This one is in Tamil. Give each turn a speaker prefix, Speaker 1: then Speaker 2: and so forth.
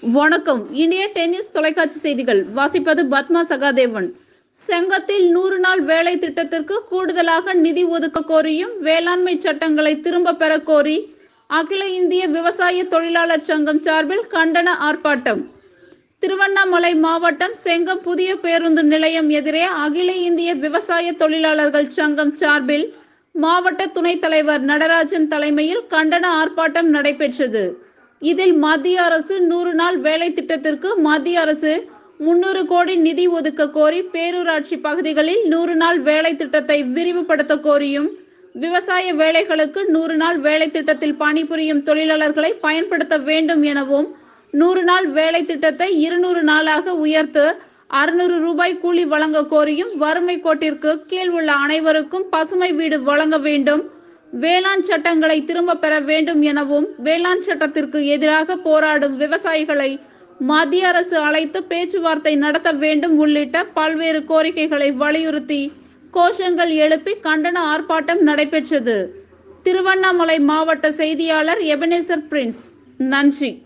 Speaker 1: வணக்கம் இந்திய டென்னிஸ் தொலைக்காட்சி செய்திகள் வாசிப்பது பத்மா சகாதேவன் செங்கத்தில் நூறு நாள் வேலை திட்டத்திற்கு கூடுதலாக நிதி ஒதுக்க கோரியும் வேளாண்மை சட்டங்களை திரும்ப பெற கோரி அகில இந்திய விவசாய தொழிலாளர் சங்கம் சார்பில் கண்டன ஆர்ப்பாட்டம் திருவண்ணாமலை மாவட்டம் செங்கம் புதிய பேருந்து நிலையம் எதிரே அகில இந்திய விவசாய தொழிலாளர்கள் சங்கம் சார்பில் மாவட்ட துணைத் தலைவர் நடராஜன் தலைமையில் கண்டன ஆர்ப்பாட்டம் நடைபெற்றது இதில் மத்திய அரசு நூறு நாள் வேலை திட்டத்திற்கு மத்திய அரசு முன்னூறு கோடி நிதி ஒதுக்க கோரி பேரூராட்சி பகுதிகளில் நூறு நாள் வேலை திட்டத்தை விரிவுபடுத்த கோரியும் விவசாய வேலைகளுக்கு நூறு நாள் வேலை திட்டத்தில் பணிபுரியும் தொழிலாளர்களை பயன்படுத்த வேண்டும் எனவும் நூறு நாள் வேலை திட்டத்தை இருநூறு நாளாக உயர்த்து அறுநூறு ரூபாய் கூலி வழங்க கோரியும் வறுமை கோட்டிற்கு கீழ் உள்ள அனைவருக்கும் பசுமை வீடு வழங்க வேண்டும் வேளாண் சட்டங்களை திரும்ப பெற வேண்டும் எனவும் வேளாண் சட்டத்திற்கு எதிராக போராடும் விவசாயிகளை மத்திய அரசு அழைத்து பேச்சுவார்த்தை நடத்த வேண்டும் உள்ளிட்ட பல்வேறு கோரிக்கைகளை வலியுறுத்தி கோஷங்கள் எழுப்பி கண்டன ஆர்ப்பாட்டம் நடைபெற்றது திருவண்ணாமலை மாவட்ட செய்தியாளர் எபனேசர் பிரின்ஸ் நன்றி